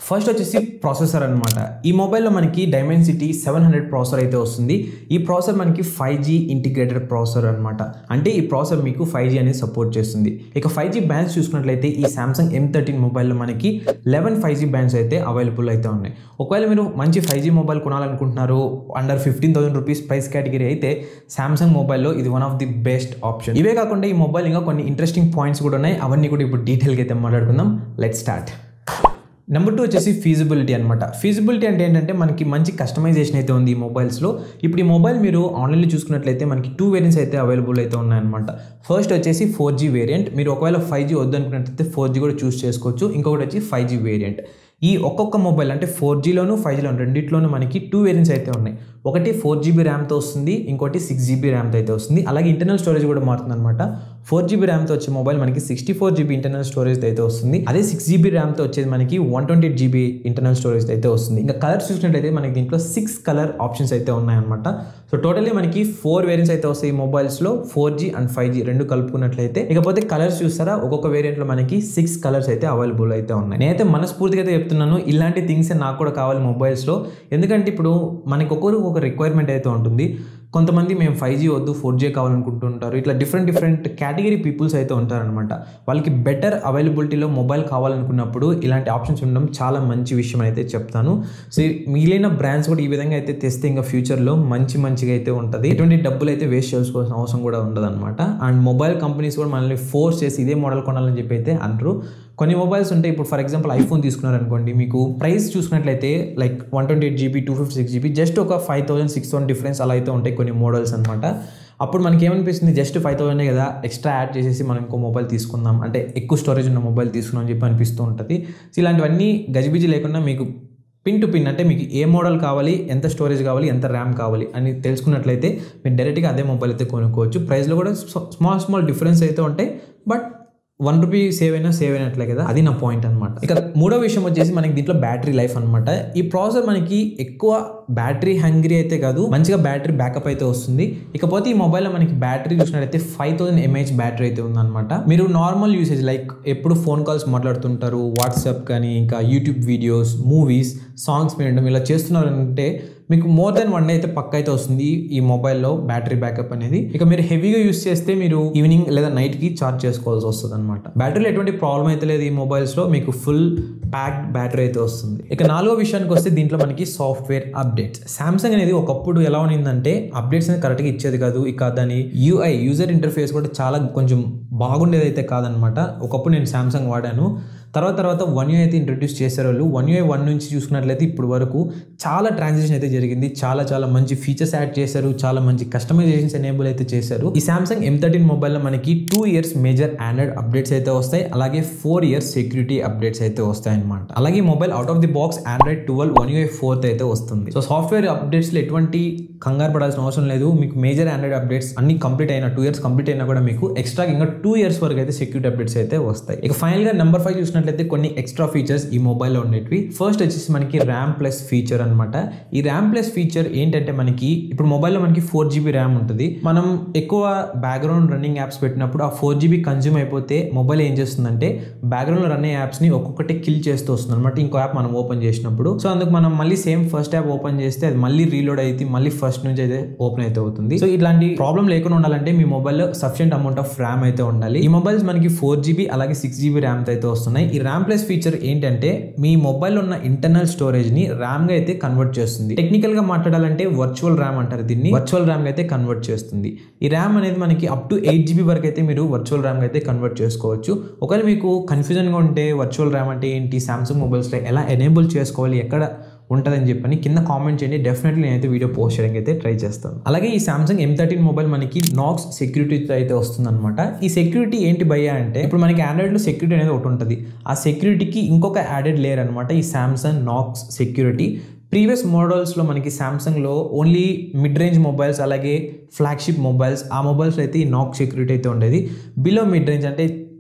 first వచ్చేసి processor అనమాట ఈ మొబైల్లో మనకి డైమెన్సిటీ సెవెన్ హండ్రెడ్ ప్రాసెసర్ అయితే వస్తుంది ఈ ప్రాసెసర్ మనకి ఫైవ్ జీ ఇంటిగ్రేటెడ్ ప్రాసెసర్ అనమాట అంటే ఈ ప్రాసెసర్ మీకు ఫైవ్ జీ అనేది సపోర్ట్ చేస్తుంది ఇక ఫైవ్ జీ బ్యాండ్స్ చూసుకున్నట్లయితే ఈ సామ్సంగ్ ఎం థర్టీన్ మొబైల్లో మనకి లెవెన్ ఫైవ్ జీ బ్యాండ్స్ అయితే అవైలబుల్ అయితే ఉన్నాయి ఒకవేళ మీరు మంచి ఫైవ్ జీ మొబైల్ కొనాలనుకుంటున్నారు under fifteen thousand rupees price category అయితే సామ్సంగ్ మొబైల్లో ఇది one of the best option ఇవే కాకుండా ఈ మొబైల్ ఇంకా కొన్ని ఇంట్రెస్టింగ్ పాయింట్స్ కూడా ఉన్నాయి అవన్నీ కూడా ఇప్పుడు డీటెయిల్గా అయితే మాట్లాడుకుందాం లెట్ స్టార్ట్ నెంబర్ టూ వచ్చేసి ఫీజిబిలిటీ అనమాట ఫీజిబిలిటీ అంటే ఏంటంటే మనకి మంచి కస్టమైజేషన్ అయితే ఉంది ఈ మొబైల్స్లో ఇప్పుడు ఈ మొబైల్ మీరు ఆన్లైన్లో చూసుకున్నట్లయితే మనకి టూ వేరియంట్స్ అయితే అవైలబుల్ అయితే ఉన్నాయన్నమాట ఫస్ట్ వచ్చేసి ఫోర్ జీ వేరియంట్ మీరు ఒకవేళ ఫైవ్ జీ వద్దనుకున్నట్లయితే ఫోర్ జీ కూడా చూస్ చేసుకోవచ్చు ఇంకొకటి వచ్చి ఫైవ్ జీ వేరియంట్ ఈ ఒక్కొక్క మొబైల్ అంటే ఫోర్ జీలోను ఫైవ్ జీలోను రెండిట్లోనూ మనకి టూ వేరియంట్స్ అయితే ఉన్నాయి ఒకటి ఫోర్ జీబీ ర్యామ్తో వస్తుంది ఇంకోటి సిక్స్ జీబీ ర్యామ్తో అయితే వస్తుంది అలాగే ఇంటర్నల్ స్టోరేజ్ కూడా మారుతుంది అనమాట ఫోర్ జీబీ ర్యామ్తో వచ్చే మొబైల్ మనకి sixty four GB internal storage అయితే వస్తుంది అదే సిక్స్ జీబీ ర్యామ్తో వచ్చేది మనకి one twenty GB internal storage అయితే వస్తుంది ఇంకా కలర్స్ చూసినట్లయితే మనకి దీంట్లో సిక్స్ కలర్ ఆప్షన్స్ అయితే ఉన్నాయన్నమాట సో టోటల్లీ మనకి ఫోర్ వేరియంట్స్ అయితే వస్తాయి ఈ మొబైల్స్లో four G and five G రెండు కలుపుకున్నట్లయితే ఇకపోతే కలర్స్ చూస్తారా ఒక్కొక్క వేరియంట్లో మనకి సిక్స్ కలర్స్ అయితే అవైలబుల్ అయితే ఉన్నాయి నేనైతే మనస్ఫూర్తిగా అయితే చెప్తున్నాను ఇలాంటి థింగ్స్ నాకు కూడా కావాలి మొబైల్స్లో ఎందుకంటే ఇప్పుడు మనకి ఒక్కొక్కరికి ఒక రిక్వైర్మెంట్ అయితే ఉంటుంది కొంతమంది మేము ఫైవ్ జీ వద్దు ఫోర్ జీ కావాలనుకుంటుంటారు ఇట్లా డిఫరెంట్ డిఫరెంట్ కేటగిరీ పీపుల్స్ అయితే ఉంటారనమాట వాళ్ళకి బెటర్ అవైలబిలిటీలో మొబైల్ కావాలనుకున్నప్పుడు ఇలాంటి ఆప్షన్స్ ఉండడం చాలా మంచి విషయం అయితే చెప్తాను సో మిగిలిన బ్రాండ్స్ కూడా ఈ విధంగా అయితే తెస్తే ఇంకా ఫ్యూచర్లో మంచి మంచిగా అయితే ఉంటుంది ఎటువంటి డబ్బులు అయితే వేస్ట్ చేసుకోవాల్సిన అవసరం కూడా ఉండదు అనమాట అండ్ మొబైల్ కంపెనీస్ కూడా మనల్ని ఫోర్స్ చేసి ఇదే మోడల్ కొనాలని చెప్పి అయితే అంటారు కొన్ని మొబైల్స్ ఉంటాయి ఇప్పుడు ఫర్ ఎగ్జాంపుల్ ఐఫోన్ తీసుకున్నారనుకోండి మీకు ప్రైస్ చూసుకున్నట్లయితే like one twenty eight GB two fifty six GB just ఒక five thousand six thousand difference అలా అయితే ఉంటాయి కొన్ని మోడల్స్ అనమాట అప్పుడు మనకి ఏమనిపిస్తుంది జస్ట్ ఫైవ్ థౌసండ్ కదా ఎక్స్ట్రా యాడ్ చేసేసి మనం ఇంకో మొబైల్ తీసుకుందాం అంటే ఎక్కువ స్టోరేజ్ ఉన్న మొబైల్ తీసుకుందాం అని చెప్పి అనిపిస్తూ ఉంటుంది సో ఇలాంటివన్నీ గజిబిజి లేకుండా మీకు పిన్ టు పిన్ అంటే మీకు ఏ మోడల్ కావాలి ఎంత స్టోరేజ్ కావాలి ఎంత ర్యామ్ కావాలి అని తెలుసుకున్నట్లయితే మీరు డైరెక్ట్గా అదే మొబైల్ అయితే కొనుక్కోవచ్చు ప్రైస్లో కూడా స్మాల్ స్మాల్ డిఫరెన్స్ అయితే ఉంటాయి బట్ వన్ రూపీ సేవ్ అయినా సేవ్ అయినట్లే కదా అది నా పాయింట్ అనమాట ఇక మూడో విషయం వచ్చేసి మనకి దీంట్లో బ్యాటరీ లైఫ్ అనమాట ఈ ప్రాసెసర్ మనకి ఎక్కువ బ్యాటరీ హంగ్రీ అయితే కాదు మంచిగా బ్యాటరీ బ్యాకప్ అయితే వస్తుంది ఇకపోతే ఈ మొబైల్లో మనకి బ్యాటరీ చూసినట్లయితే ఫైవ్ థౌసండ్ ఎంఏహెచ్ బ్యాటరీ అయితే ఉందన్నమాట మీరు నార్మల్ యూసేజ్ లైక్ ఎప్పుడు ఫోన్ కాల్స్ మాట్లాడుతుంటారు వాట్సాప్ కానీ ఇంకా యూట్యూబ్ వీడియోస్ మూవీస్ సాంగ్స్ వినడం ఇలా చేస్తున్నారంటే మీకు మోర్ దెన్ వన్ డే అయితే పక్క అయితే వస్తుంది ఈ మొబైల్లో బ్యాటరీ బ్యాకప్ అనేది ఇక మీరు హెవీగా యూస్ చేస్తే మీరు ఈవినింగ్ లేదా నైట్కి ఛార్జ్ చేసుకోవాల్సి వస్తుంది అనమాట బ్యాటరీలో ఎటువంటి ప్రాబ్లం అయితే లేదు ఈ మొబైల్స్లో మీకు ఫుల్ ప్యాక్డ్ బ్యాటరీ అయితే వస్తుంది ఇక నాలుగో విషయానికి వస్తే దీంట్లో మనకి సాఫ్ట్వేర్ అప్డేట్స్ సామ్సంగ్ అనేది ఒకప్పుడు ఎలా ఉన్నిందంటే అప్డేట్స్ అనేది కరెక్ట్గా ఇచ్చేది కాదు ఇక దాని యూఐ యూజర్ ఇంటర్ఫేస్ కూడా చాలా కొంచెం బాగుండేది అయితే కాదనమాట ఒకప్పుడు నేను సామ్సంగ్ వాడాను తర్వాత తర్వాత వన్ యూ అయితే ఇంట్రడ్యూస్ చేశారు వాళ్ళు వన్ యూ వన్ నుంచి చూసుకున్నట్లయితే ఇప్పుడు వరకు చాలా ట్రాన్సాక్షన్ అయితే జరిగింది చాలా చాలా మంచి ఫీచర్స్ యాడ్ చేశారు చాలా మంచి కస్టమైజేషన్స్ ఎనేబుల్ అయితే చేశారు ఈ సామ్సంగ్ ఎం థర్టీన్ మొబైల్లో మనకి two years major Android updates అయితే వస్తాయి అలాగే ఫోర్ ఇయర్స్ సెక్యూరిటీ అప్డేట్స్ అయితే వస్తాయి అనమాట అలాగే ఈ mobile out of the box Android twelve one U fourth అయితే వస్తుంది సో సాఫ్ట్వేర్ అప్డేట్స్లో ఎటువంటి కంగారు పడాల్సిన అవసరం లేదు మీకు మేజర్ ఆండ్రాయిడ్ అప్డేట్స్ అన్ని కంప్లీట్ అయినా టూ ఇయర్స్ కంప్లీట్ అయినా కూడా మీకు ఎక్స్ట్రా ఇంకా టూ ఇయర్స్ వరకు అయితే సెక్యూరిటీ అప్డేట్స్ అయితే వస్తాయి ఇక ఫైనల్గా నెంబర్ ఫైవ్ చూసినట్లయితే కొన్ని ఎక్స్ట్రా ఫీచర్స్ ఈ మొబైల్లో ఉండేటివి ఫస్ట్ వచ్చేసి మనకి ర్యామ్ ప్లస్ ఫీచర్ అనమాట ఈ ర్యామ్ ప్లస్ ఫీచర్ ఏంటంటే మనకి ఇప్పుడు మొబైల్లో మనకి ఫోర్ జీబీ ర్యామ్ ఉంటుంది మనం ఎక్కువ బ్యాక్గ్రౌండ్ రన్నింగ్ యాప్స్ పెట్టినప్పుడు ఆ ఫోర్ జీబీ కన్జ్యూమ్ అయిపోతే మొబైల్ ఏం చేస్తుందంటే బ్యాక్గ్రౌండ్లో రన్ అయ్యే యాప్స్ని ఒక్కొక్కటి కిల్ చేస్తూ వస్తుంది అనమాట ఇంకో యాప్ మనం ఓపెన్ చేసినప్పుడు సో అందుకు మనం మళ్ళీ సేమ్ ఫస్ట్ యాప్ ఓపెన్ చేస్తే అది మళ్ళీ రీలోడ్ అయితే మళ్ళీ ఫస్ట్ నుంచి అయితే ఓపెన్ అయితే అవుతుంది సో ఇట్లాంటి ప్రాబ్లం లేకుండా ఉండాలంటే మీ మొబైల్లో సఫిషియంట్ అమౌంట్ ఆఫ్ ర్యామ్ అయితే ఉండాలి ఈ మొబైల్స్ మనకి ఫోర్ జీబీ అలాగే సిక్స్ జీబీ ర్యామ్ అయితే వస్తున్నాయి ఈ ర్యామ్ ప్లస్ ఫీచర్ ఏంటంటే మీ మొబైల్లో ఉన్న ఇంటర్నల్ స్టోరేజ్ ని ర్యామ్ గా అయితే కన్వర్ట్ చేస్తుంది టెక్నికల్ గా మాట్లాడాలంటే వర్చువల్ ర్యామ్ అంటారు దీన్ని వర్చువల్ ర్యామ్ అయితే కన్వర్ట్ చేస్తుంది ఈ ర్యామ్ అనేది మనకి అప్ టు ఎయిట్ జీబీ వరకు అయితే మీరు వర్చువల్ ర్యామ్ అయితే కన్వర్ట్ చేసుకోవచ్చు ఒకవేళ మీకు కన్ఫ్యూజన్ గా ఉంటే వర్చువల్ ర్యామ్ అంటే ఏంటి సామ్సంగ్ మొబైల్స్ లో ఎలా ఎనేబుల్ చేసుకోవాలి ఎక్కడ ఉంటుందని చెప్పని కింద కామెంట్ చేయండి డెఫినెట్లీ నేనైతే వీడియో పోస్ట్ చేయడానికి అయితే ట్రై చేస్తాను అలాగే ఈ సామ్సంగ్ ఎం థర్టీన్ మొబైల్ మనకి నాక్స్ సెక్యూరిటీతో అయితే వస్తుందన్నమాట ఈ సెక్యూరిటీ ఏంటి భయ్యా అంటే ఇప్పుడు మనకి ఆండ్రాయిడ్లో సెక్యూరిటీ అనేది ఒకటి ఉంటుంది ఆ సెక్యూరిటీకి ఇంకొక యాడెడ్ లేయర్ అనమాట ఈ సామ్సంగ్ నాక్స్ సెక్యూరిటీ ప్రీవియస్ మోడల్స్లో మనకి సామ్సంగ్లో ఓన్లీ మిడ్ రేంజ్ మొబైల్స్ అలాగే ఫ్లాగ్షిప్ మొబైల్స్ ఆ మొబైల్స్ అయితే ఈ నాక్ సెక్యూరిటీ అయితే ఉండేది బిలో మిడ్ రేంజ్ అంటే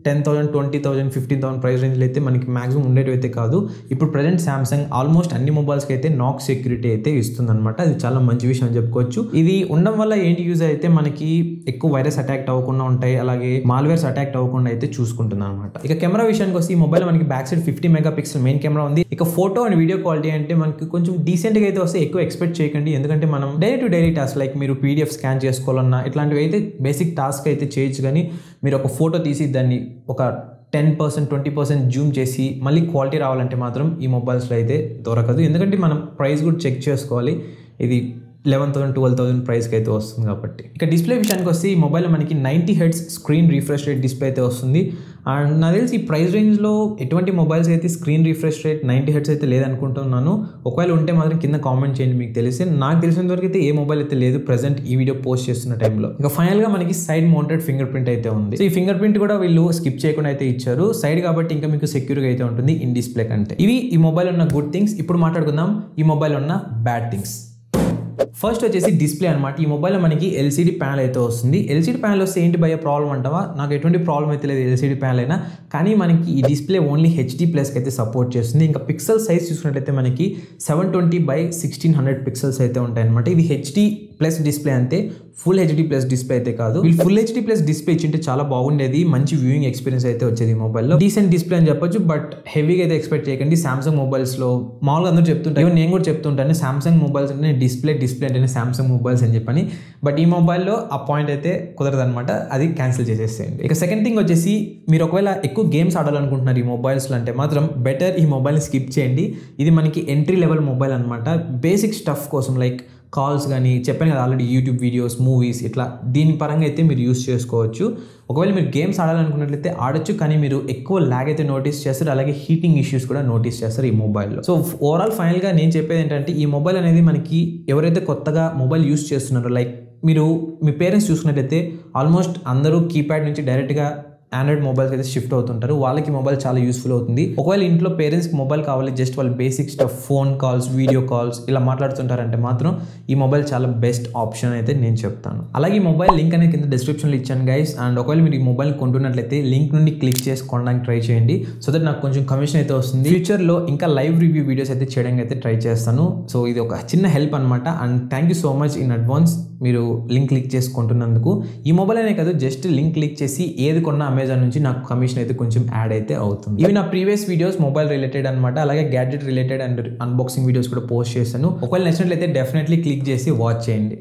ten thousand twenty thousand fifteen thousand price రేంజ్లో అయితే మనకి మాక్సిమం ఉండేవి అయితే కాదు ఇప్పుడు ప్రజెంట్ సామ్సంగ్ ఆల్మోస్ట్ అన్ని మొబైల్స్కి అయితే నాక్ సెక్యూరిటీ అయితే ఇస్తుంది అనమాట అది చాలా మంచి విషయం అని చెప్పుకోవచ్చు ఇది ఉండడం వల్ల ఏంటి యూజ్ అయితే మనకి ఎక్కువ వైరస్ అటాక్ అవ్వకుండా ఉంటాయి అలాగే మాల్వేర్స్ అటాక్ అవ్వకుండా అయితే చూసుకుంటుంది అనమాట ఇక కెమెరా విషయానికి వస్తే ఈ మొబైల్ మనకి back side fifty mega pixel main camera ఉంది ఇక ఫోటో అండ్ వీడియో క్వాలిటీ అంటే మనకి కొంచెం డీసెంట్గా అయితే వస్తే ఎక్కువ ఎక్స్పెక్ట్ చేయకండి ఎందుకంటే మనం daily to daily task like మీరు పీడిఎఫ్ స్కాన్ చేసుకోవాలన్నా ఇట్లాంటివి అయితే బేసిక్ టాస్క్ అయితే చేయొచ్చు కానీ మీరు ఒక ఫోటో తీసి దాన్ని ఒక ten percent twenty percent zoom చేసి మళ్ళీ క్వాలిటీ రావాలంటే మాత్రం ఈ మొబైల్స్లో అయితే దొరకదు ఎందుకంటే మనం ప్రైస్ కూడా చెక్ చేసుకోవాలి ఇది లెవెన్ థౌసండ్ ట్వెల్వ్ థౌసండ్ ప్రైస్కి అయితే వస్తుంది కాబట్టి ఇక డిస్ప్లే విషయానికి వస్తే ఈ మొబైల్ మనకి ninety hertz screen refresh rate display అయితే వస్తుంది అండ్ నాకు తెలిసి ఈ ప్రైస్ రేంజ్లో ఎటువంటి మొబైల్స్ అయితే screen refresh rate ninety hertz అయితే లేదనుకుంటున్నాను ఒకవేళ ఉంటే మాత్రం కింద కామెంట్ చేయండి మీకు తెలిసి నాకు తెలిసినంత వరకు అయితే ఏ మొబైల్ అయితే లేదు ప్రజెంట్ ఈ వీడియో పోస్ట్ చేస్తున్న టైంలో ఇక ఫైనల్గా మనకి సైడ్ మౌంటెడ్ ఫింగర్ ప్రింట్ అయితే ఉంది సో ఈ ఫింగర్ ప్రింట్ కూడా వీళ్ళు స్కిప్ చేయకుండా అయితే ఇచ్చారు సైడ్ కాబట్టి ఇంకా మీకు సెక్యూర్గా అయితే ఉంటుంది ఇన్ డిస్ప్లే కంటే ఇవి ఈ మొబైల్ ఉన్న గుడ్ థింగ్స్ ఇప్పుడు మాట్లాడుకుందాం ఈ మొబైల్ ఉన్న బ్యాడ్ థింగ్స్ ఫస్ట్ వచ్చేసి డిస్ప్లే అనమాట ఈ మొబైల్లో మనకి ఎల్సీడీ ప్యానల్ అయితే వస్తుంది ఎల్సీడీ ప్యానల్ వస్తే ఏంటి భయ ప్రాబ్లం అంటావా నాకు ఎటువంటి ప్రాబ్లం అయితే లేదు ఎల్సీడీ ప్యానల్ అయినా కానీ మనకి ఈ డిస్ప్లే ఓన్లీ హెచ్డీ ప్లస్కి అయితే సపోర్ట్ చేస్తుంది ఇంకా పిక్సెల్ సైజ్ చూసుకున్నట్లయితే మనకి seven twenty by sixteen hundred pixels అయితే ఉంటాయి అనమాట ఇది హెచ్డీ ప్లస్ డిస్ప్లే అంతే ఫుల్ హెచ్డీ ప్లస్ డిస్ప్లే అయితే కాదు వీళ్ళు ఫుల్ హెచ్డీ ప్లస్ డిస్ప్లే ఇచ్చింటే చాలా బాగుండేది మంచి వ్యూయింగ్ ఎక్స్పీరియన్స్ అయితే వచ్చేది ఈ మొబైల్లో డీసెంట్ డిస్ప్లే అని చెప్పొచ్చు బట్ హెవీగా అయితే ఎక్స్పెక్ట్ చేయకండి సామ్సంగ్ మొబైల్స్లో మామూలుగా అందరూ చెప్తుంటారు ఈవెన్ నేను కూడా చెప్తుంటాను సామ్సంగ్ మొబైల్స్ అంటే డిస్ప్లే డిస్ప్లే అంటేనే సామ్సంగ్ మొబైల్స్ అని చెప్పని బట్ ఈ మొబైల్లో ఆ పాయింట్ అయితే కుదరదు అనమాట అది క్యాన్సిల్ చేసేసేయండి ఇక సెకండ్ థింగ్ వచ్చేసి మీరు ఒకవేళ ఎక్కువ గేమ్స్ ఆడాలనుకుంటున్నారు ఈ మొబైల్స్లో అంటే మాత్రం బెటర్ ఈ మొబైల్ని స్కిప్ చేయండి ఇది మనకి ఎంట్రీ లెవెల్ మొబైల్ అనమాట బేసిక్ స్టఫ్ కోసం లైక్ కాల్స్ కానీ చెప్పాను కదా ఆల్రెడీ యూట్యూబ్ వీడియోస్ మూవీస్ ఇట్లా దీని పరంగా అయితే మీరు యూస్ చేసుకోవచ్చు ఒకవేళ మీరు గేమ్స్ ఆడాలనుకున్నట్లయితే ఆడొచ్చు కానీ మీరు ఎక్కువ ల్యాగ్ అయితే నోటీస్ చేస్తారు అలాగే హీటింగ్ ఇష్యూస్ కూడా నోటీస్ చేస్తారు ఈ మొబైల్లో సో ఓవరాల్ ఫైనల్గా నేను చెప్పేది ఏంటంటే ఈ మొబైల్ అనేది మనకి ఎవరైతే కొత్తగా మొబైల్ యూస్ చేస్తున్నారో లైక్ మీరు మీ పేరెంట్స్ చూసుకున్నట్లయితే ఆల్మోస్ట్ అందరూ కీప్యాడ్ నుంచి డైరెక్ట్గా ఆండ్రాయిడ్ మొబైల్స్ అయితే షిఫ్ట్ అవుతుంటారు వాళ్ళకి మొబైల్ చాలా యూస్ఫుల్ అవుతుంది ఒకవేళ ఇంట్లో పేరెంట్స్కి మొబైల్ కావాలి జస్ట్ వాళ్ళు basic stuff phone calls video calls ఇలా మాట్లాడుతుంటారంటే మాత్రం ఈ మొబైల్ చాలా బెస్ట్ ఆప్షన్ అయితే నేను చెప్తాను అలాగే ఈ మొబైల్ లింక్ అనేది కింద డిస్క్రిప్షన్లో ఇచ్చాను గైస్ అండ్ ఒకవేళ మీరు ఈ మొబైల్ కొంటున్నట్లయితే లింక్ నుండి క్లిక్ చేసి కొనడానికి ట్రై చేయండి సో దట్ నాకు కొంచెం కమిషన్ అయితే వస్తుంది ఫ్యూచర్లో ఇంకా లైవ్ రివ్యూ వీడియోస్ అయితే చేయడానికి అయితే ట్రై చేస్తాను సో ఇది ఒక చిన్న హెల్ప్ అనమాట and thank you so much in advance మీరు లింక్ క్లిక్ చేసి కొంటున్నందుకు ఈ మొబైల్ అనే కాదు జస్ట్ లింక్ క్లిక్ చేసి ఏది కొన్నా అమెజాన్ నుంచి నాకు కమిషన్ అయితే కొంచెం యాడ్ అయితే అవుతుంది ఇవి నా ప్రీవియస్ వీడియోస్ మొబైల్ రిలేటెడ్ అనమాట అలాగే gadget related and unboxing videos కూడా పోస్ట్ చేశాను ఒకవేళ నచ్చినట్లయితే డెఫినెట్లీ క్లిక్ చేసి వాచ్ చేయండి